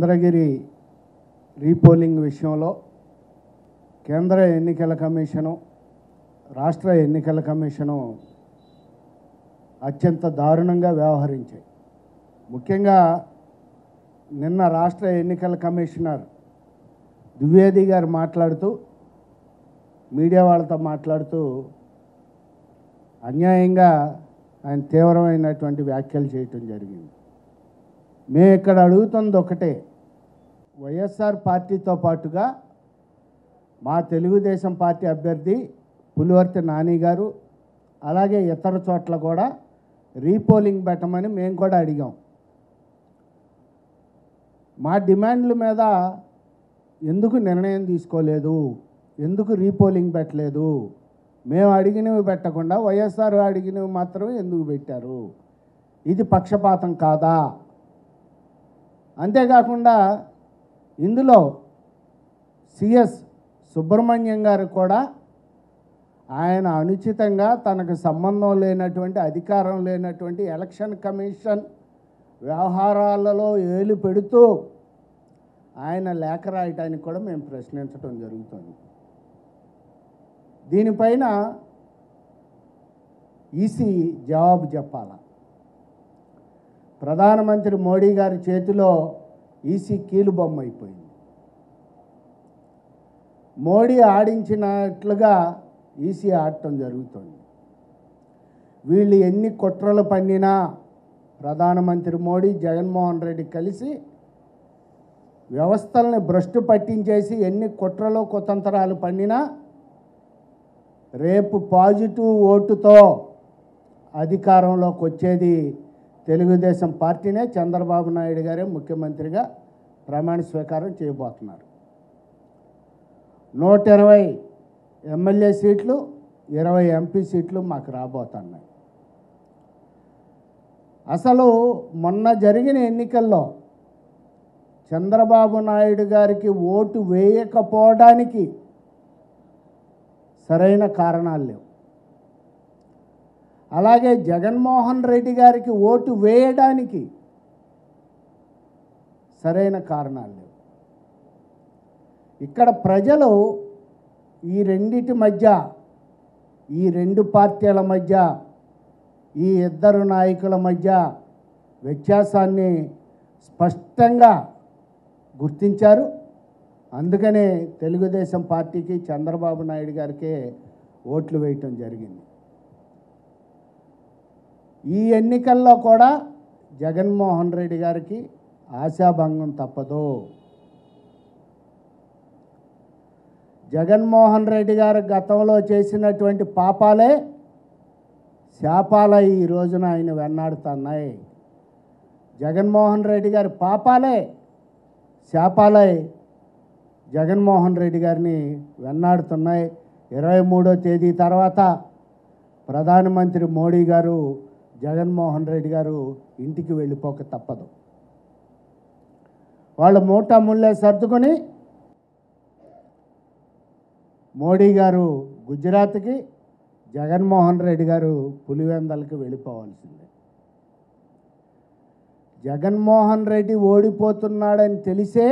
Chandragiri repolling విషయంలో కేంద్ర ఎన్నికల కమిషను రాష్ట్ర ఎన్నికల కమిషను అత్యంత దారుణంగా వ్యవహరించాయి ముఖ్యంగా నిన్న రాష్ట్ర ఎన్నికల కమిషనర్ ద్వివేది గారు మాట్లాడుతూ మీడియా వాళ్ళతో మాట్లాడుతూ అన్యాయంగా ఆయన తీవ్రమైనటువంటి వ్యాఖ్యలు చేయటం జరిగింది మేము ఇక్కడ అడుగుతుంది ఒకటే వైఎస్ఆర్ పార్టీతో పాటుగా మా తెలుగుదేశం పార్టీ అభ్యర్థి పులివర్తి నాని గారు అలాగే ఇతర చోట్ల కూడా రీపోలింగ్ పెట్టమని మేము కూడా అడిగాం మా డిమాండ్ల మీద ఎందుకు నిర్ణయం తీసుకోలేదు ఎందుకు రీపోలింగ్ పెట్టలేదు మేము అడిగినవి పెట్టకుండా వైఎస్ఆర్ అడిగినవి మాత్రమే ఎందుకు పెట్టారు ఇది పక్షపాతం కాదా అంతేకాకుండా ఇందులో సిఎస్ సుబ్రహ్మణ్యం గారు కూడా ఆయన అనుచితంగా తనకు సంబంధం లేనటువంటి అధికారం లేనటువంటి ఎలక్షన్ కమిషన్ వ్యవహారాలలో ఏలు పెడుతూ ఆయన లేఖ రాయటానికి కూడా మేము ప్రశ్నించడం జరుగుతుంది దీనిపైన ఈసీ జవాబు చెప్పాల ప్రధానమంత్రి మోడీ గారి చేతిలో ఈసీ కీలు బొమ్మ అయిపోయింది మోడీ ఆడించినట్లుగా ఈసీ ఆడటం జరుగుతుంది వీళ్ళు ఎన్ని కుట్రలు పన్నినా ప్రధానమంత్రి మోడీ జగన్మోహన్ రెడ్డి కలిసి వ్యవస్థల్ని భ్రష్టు పట్టించేసి ఎన్ని కుట్రలు కుతంత్రాలు పన్నినా రేపు పాజిటివ్ ఓటుతో అధికారంలోకి వచ్చేది తెలుగుదేశం పార్టీనే చంద్రబాబు నాయుడు గారే ముఖ్యమంత్రిగా ప్రమాణ స్వీకారం చేయబోతున్నారు నూట ఇరవై ఎమ్మెల్యే సీట్లు ఇరవై ఎంపీ సీట్లు మాకు రాబోతున్నాయి అసలు మొన్న జరిగిన ఎన్నికల్లో చంద్రబాబు నాయుడు గారికి ఓటు వేయకపోవడానికి సరైన కారణాలు లేవు అలాగే జగన్మోహన్ రెడ్డి గారికి ఓటు వేయడానికి సరైన కారణాలు లేవు ఇక్కడ ప్రజలు ఈ రెండిటి మధ్య ఈ రెండు పార్టీల మధ్య ఈ ఇద్దరు నాయకుల మధ్య వ్యత్యాసాన్ని స్పష్టంగా గుర్తించారు అందుకనే తెలుగుదేశం పార్టీకి చంద్రబాబు నాయుడు గారికే ఓట్లు వేయటం జరిగింది ఈ ఎన్నికల్లో కూడా జగన్మోహన్ రెడ్డి గారికి ఆశాభంగం తప్పదు జగన్మోహన్ రెడ్డి గారు గతంలో చేసినటువంటి పాపాలే శాపాలే ఈ రోజున ఆయన వెన్నాడుతున్నాయి జగన్మోహన్ రెడ్డి గారి పాపాలే శాపాలే జగన్మోహన్ రెడ్డి గారిని వెన్నాడుతున్నాయి ఇరవై మూడో తేదీ తర్వాత ప్రధానమంత్రి మోడీ గారు జగన్మోహన్ రెడ్డి గారు ఇంటికి వెళ్ళిపోక తప్పదు వాళ్ళు మూట ముళ్ళే సర్దుకొని మోడీ గారు గుజరాత్కి జగన్మోహన్ రెడ్డి గారు పులివెందలకి వెళ్ళిపోవాల్సిందే జగన్మోహన్ రెడ్డి ఓడిపోతున్నాడని తెలిసే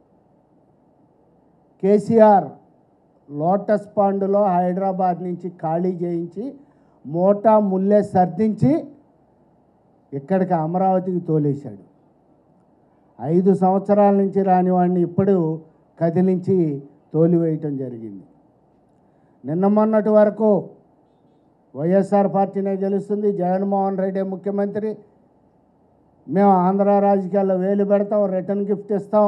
కేసీఆర్ లోటస్ పాండులో హైదరాబాద్ నుంచి ఖాళీ చేయించి మోటా ముల్లే సర్దించి ఇక్కడికి అమరావతికి తోలేశాడు ఐదు సంవత్సరాల నుంచి రాని వాడిని ఇప్పుడు కదిలించి తోలివేయటం జరిగింది నిన్న మొన్నటి వరకు వైఎస్ఆర్ పార్టీనే గెలుస్తుంది జగన్మోహన్ రెడ్డి ముఖ్యమంత్రి మేము ఆంధ్ర రాజకీయాల్లో వేలు పెడతాం రిటర్న్ గిఫ్ట్ ఇస్తాం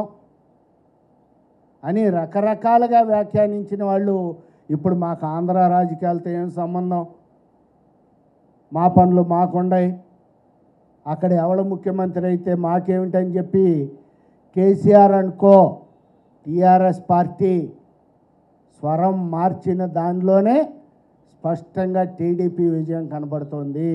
అని రకరకాలుగా వ్యాఖ్యానించిన వాళ్ళు ఇప్పుడు మాకు ఆంధ్ర రాజకీయాలతో ఏం సంబంధం మా పనులు మాకుండయి అక్కడ ఎవడు ముఖ్యమంత్రి అయితే మాకేమిటని చెప్పి కేసీఆర్ అనుకో టీఆర్ఎస్ పార్టీ స్వరం మార్చిన దానిలోనే స్పష్టంగా టీడీపీ విజయం కనబడుతోంది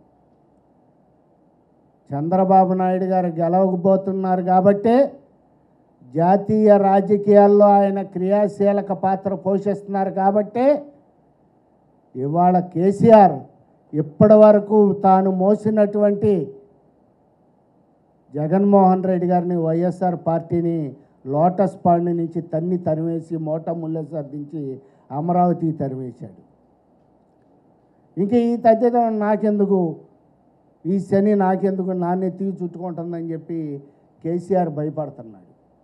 చంద్రబాబు నాయుడు గారు గెలవకపోతున్నారు కాబట్టే జాతీయ రాజకీయాల్లో ఆయన క్రియాశీలక పాత్ర పోషిస్తున్నారు కాబట్టే ఇవాళ కేసీఆర్ ఇప్పటి వరకు తాను మోసినటువంటి జగన్మోహన్ రెడ్డి గారిని వైఎస్ఆర్ పార్టీని లోటస్ పాండ్ నుంచి తన్ని తరివేసి మోట ముళ్ళ సర్దించి అమరావతి తరివేశాడు ఇంక ఈ తద్దిదం నాకెందుకు ఈ శని నాకెందుకు నాన్నే తీగి చుట్టుకుంటుందని చెప్పి కేసీఆర్ భయపడుతున్నాడు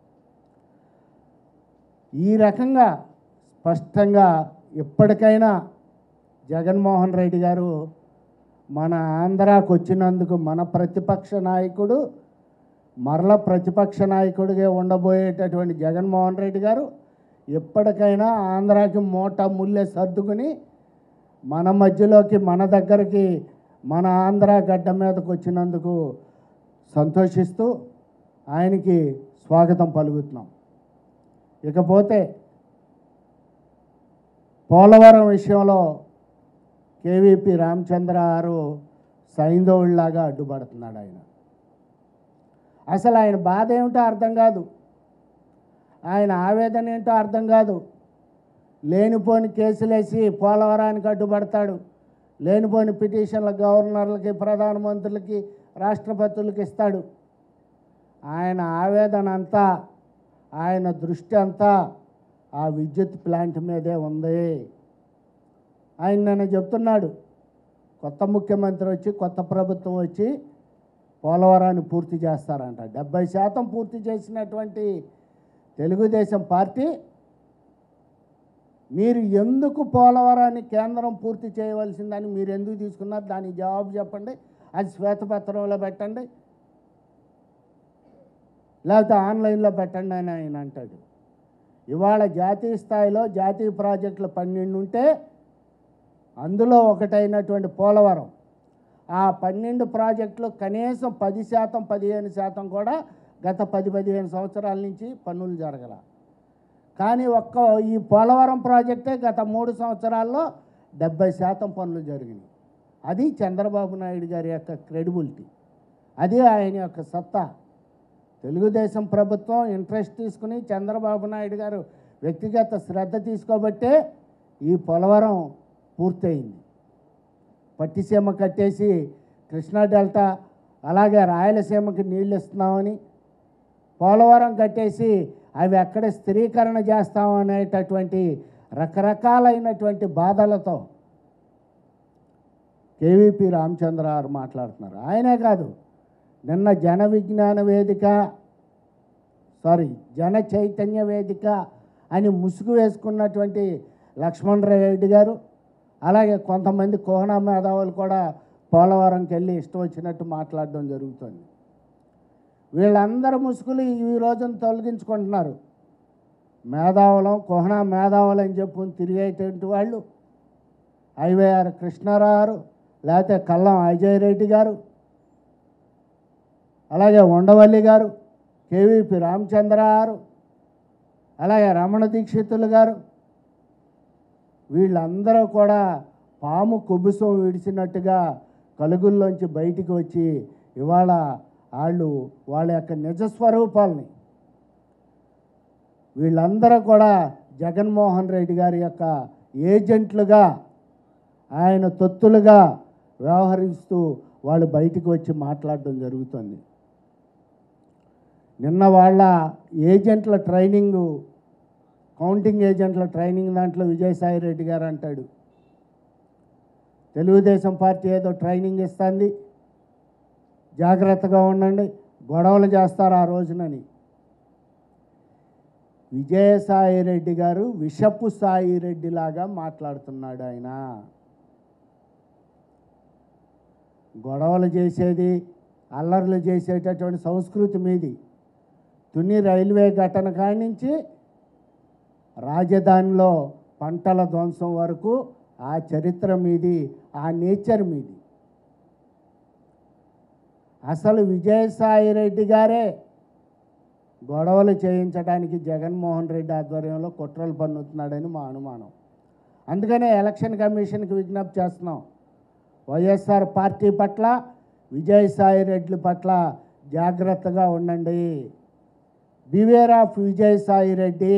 ఈ రకంగా స్పష్టంగా ఎప్పటికైనా జగన్మోహన్ రెడ్డి గారు మన ఆంధ్రాకు వచ్చినందుకు మన ప్రతిపక్ష నాయకుడు మరల ప్రతిపక్ష నాయకుడిగా ఉండబోయేటటువంటి జగన్మోహన్ రెడ్డి గారు ఎప్పటికైనా ఆంధ్రాకి మూట ముల్లె సర్దుకుని మన మధ్యలోకి మన దగ్గరికి మన ఆంధ్ర గడ్డ మీదకి వచ్చినందుకు సంతోషిస్తూ ఆయనకి స్వాగతం పలుకుతున్నాం ఇకపోతే పోలవరం విషయంలో కేవీపీ రామచంద్ర గారు సైంధవుడిలాగా అడ్డుపడుతున్నాడు ఆయన అసలు ఆయన బాధ ఏమిటో అర్థం కాదు ఆయన ఆవేదన ఏంటో అర్థం కాదు లేనిపోని కేసులేసి పోలవరానికి అడ్డుపడతాడు లేనిపోని పిటిషన్ల గవర్నర్లకి ప్రధానమంత్రులకి రాష్ట్రపతులకి ఇస్తాడు ఆయన ఆవేదన అంతా ఆయన దృష్టి అంతా ఆ విద్యుత్ ప్లాంట్ మీదే ఉంది ఆయన నేను చెప్తున్నాడు కొత్త ముఖ్యమంత్రి వచ్చి కొత్త ప్రభుత్వం వచ్చి పోలవరాన్ని పూర్తి చేస్తారంట డెబ్బై శాతం పూర్తి చేసినటువంటి తెలుగుదేశం పార్టీ మీరు ఎందుకు పోలవరాన్ని కేంద్రం పూర్తి చేయవలసిందని మీరు ఎందుకు తీసుకున్నారు దానికి జవాబు చెప్పండి అది శ్వేతపత్రంలో పెట్టండి లేకపోతే ఆన్లైన్లో పెట్టండి అని ఆయన అంటాడు ఇవాళ జాతీయ స్థాయిలో జాతీయ ప్రాజెక్టులు పన్నెండు ఉంటే అందులో ఒకటైనటువంటి పోలవరం ఆ పన్నెండు ప్రాజెక్టులు కనీసం పది శాతం పదిహేను శాతం కూడా గత పది పదిహేను సంవత్సరాల నుంచి పనులు జరగల కానీ ఒక్క ఈ పోలవరం ప్రాజెక్టే గత మూడు సంవత్సరాల్లో డెబ్బై శాతం పనులు జరిగినాయి అది చంద్రబాబు నాయుడు గారి యొక్క క్రెడిబిలిటీ అది ఆయన యొక్క సత్తా తెలుగుదేశం ప్రభుత్వం ఇంట్రెస్ట్ తీసుకుని చంద్రబాబు నాయుడు గారు వ్యక్తిగత శ్రద్ధ తీసుకోబట్టే ఈ పోలవరం పూర్తయింది పట్టిసీమ కట్టేసి కృష్ణా డెల్టా అలాగే రాయలసీమకి నీళ్ళు ఇస్తున్నామని పోలవరం కట్టేసి అవి ఎక్కడ స్థిరీకరణ చేస్తామనేటటువంటి రకరకాలైనటువంటి బాధలతో కేవీపీ రామచంద్ర గారు మాట్లాడుతున్నారు ఆయనే కాదు నిన్న జన విజ్ఞాన వేదిక సారీ జన చైతన్య వేదిక అని ముసుగు వేసుకున్నటువంటి లక్ష్మణ్ రెడ్డి గారు అలాగే కొంతమంది కోహనా మేధావులు కూడా పోలవరంకి వెళ్ళి ఇష్టం వచ్చినట్టు మాట్లాడడం జరుగుతుంది వీళ్ళందరూ ముసుగులు ఈ రోజున తొలగించుకుంటున్నారు మేధావులం కోహనా మేధావులు అని చెప్పుకుని తిరిగేటువంటి వాళ్ళు ఐవైఆర్ కృష్ణారావు గారు లేకపోతే కల్లం అజయ్ రెడ్డి గారు అలాగే ఉండవల్లి గారు కేవీపీ రామచంద్ర గారు అలాగే రమణ దీక్షితులు గారు వీళ్ళందరూ కూడా పాము కుబుసం విడిచినట్టుగా కలుగుల్లోంచి బయటికి వచ్చి ఇవాళ వాళ్ళు వాళ్ళ యొక్క నిజస్వరూపాలని వీళ్ళందరూ కూడా జగన్మోహన్ రెడ్డి గారి యొక్క ఏజెంట్లుగా ఆయన తొత్తులుగా వ్యవహరిస్తూ వాళ్ళు బయటికి వచ్చి మాట్లాడడం జరుగుతుంది నిన్న వాళ్ళ ఏజెంట్ల ట్రైనింగు కౌంటింగ్ ఏజెంట్ల ట్రైనింగ్ దాంట్లో విజయసాయి రెడ్డి గారు అంటాడు తెలుగుదేశం పార్టీ ఏదో ట్రైనింగ్ ఇస్తుంది జాగ్రత్తగా ఉండండి గొడవలు చేస్తారు ఆ రోజునని విజయసాయి రెడ్డి గారు విషపు సాయి రెడ్డి లాగా మాట్లాడుతున్నాడు ఆయన గొడవలు చేసేది అల్లర్లు చేసేటటువంటి సంస్కృతి మీది తుని రైల్వే ఘటన కాడి నుంచి రాజధానిలో పంటల ధ్వంసం వరకు ఆ చరిత్ర మీది ఆ నేచర్ మీది అసలు విజయసాయి రెడ్డి గారే గొడవలు చేయించడానికి జగన్మోహన్ రెడ్డి ఆధ్వర్యంలో కుట్రలు పన్నుతున్నాడని మా అనుమానం అందుకనే ఎలక్షన్ కమిషన్కి విజ్ఞప్తి చేస్తున్నాం వైఎస్ఆర్ పార్టీ పట్ల విజయసాయి రెడ్డి పట్ల జాగ్రత్తగా ఉండండి బివేర్ ఆఫ్ విజయసాయి రెడ్డి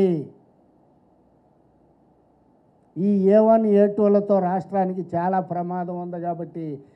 ఈ ఏ వన్ ఏ టూలతో రాష్ట్రానికి చాలా ప్రమాదం ఉంది కాబట్టి